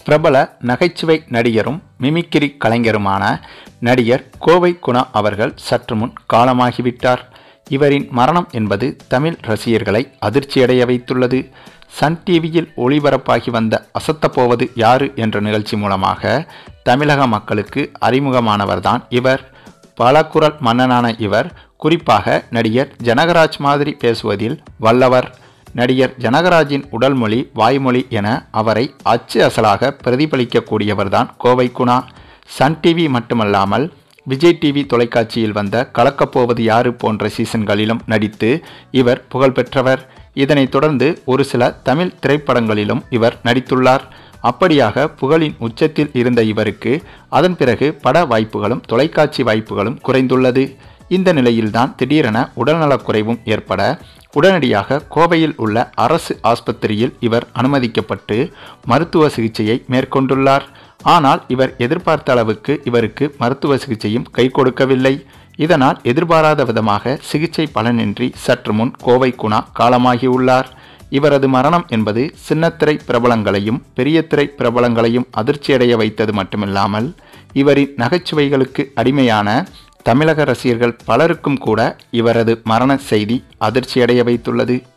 பிரபல நகைச்சுவை நடிகரும் மிமிக்கிரி கலைஞருமான நடிகர் கோவை குணா அவர்கள் சற்று முன் காலமாகிவிட்டார் இவரின் மரணம் என்பது தமிழ் ரசிகர்களை அதிர்ச்சியடைய வைத்துள்ளது சன் டிவியில் ஒளிபரப்பாகி வந்த அசத்தப்போவது யாரு என்ற நிகழ்ச்சி மூலமாக தமிழக மக்களுக்கு அறிமுகமானவர்தான் இவர் பல குரல் மன்னனான இவர் குறிப்பாக நடிகர் ஜனகராஜ் மாதிரி பேசுவதில் வல்லவர் நடிகர் ஜனகராஜின் உடல் மொழி வாய்மொழி என அவரை அச்சு அசலாக பிரதிபலிக்கக்கூடியவர்தான் கோவை குணா சன் டிவி மட்டுமல்லாமல் விஜய் டிவி தொலைக்காட்சியில் வந்த கலக்கப்போவது யாரு போன்ற சீசன்களிலும் நடித்து இவர் புகழ்பெற்றவர் இதனைத் தொடர்ந்து ஒரு சில தமிழ் திரைப்படங்களிலும் இவர் நடித்துள்ளார் அப்படியாக புகழின் உச்சத்தில் இருந்த இவருக்கு அதன் பிறகு பட வாய்ப்புகளும் தொலைக்காட்சி வாய்ப்புகளும் குறைந்துள்ளது இந்த நிலையில்தான் திடீரென உடல்நலக்குறைவும் ஏற்பட உடனடியாக கோவையில் உள்ள அரசு ஆஸ்பத்திரியில் இவர் அனுமதிக்கப்பட்டு மருத்துவ சிகிச்சையை மேற்கொண்டுள்ளார் ஆனால் இவர் எதிர்பார்த்த அளவுக்கு இவருக்கு மருத்துவ சிகிச்சையும் கை கொடுக்கவில்லை இதனால் எதிர்பாராத விதமாக சிகிச்சை பலனின்றி சற்று முன் கோவை குணா காலமாகியுள்ளார் இவரது மரணம் என்பது சின்னத்திரை பிரபலங்களையும் பெரிய திரை பிரபலங்களையும் அதிர்ச்சியடைய வைத்தது மட்டுமில்லாமல் இவரின் நகைச்சுவைகளுக்கு அடிமையான தமிழக ரசிகர்கள் பலருக்கும் கூட இவரது மரண செய்தி அதிர்ச்சியடைய வைத்துள்ளது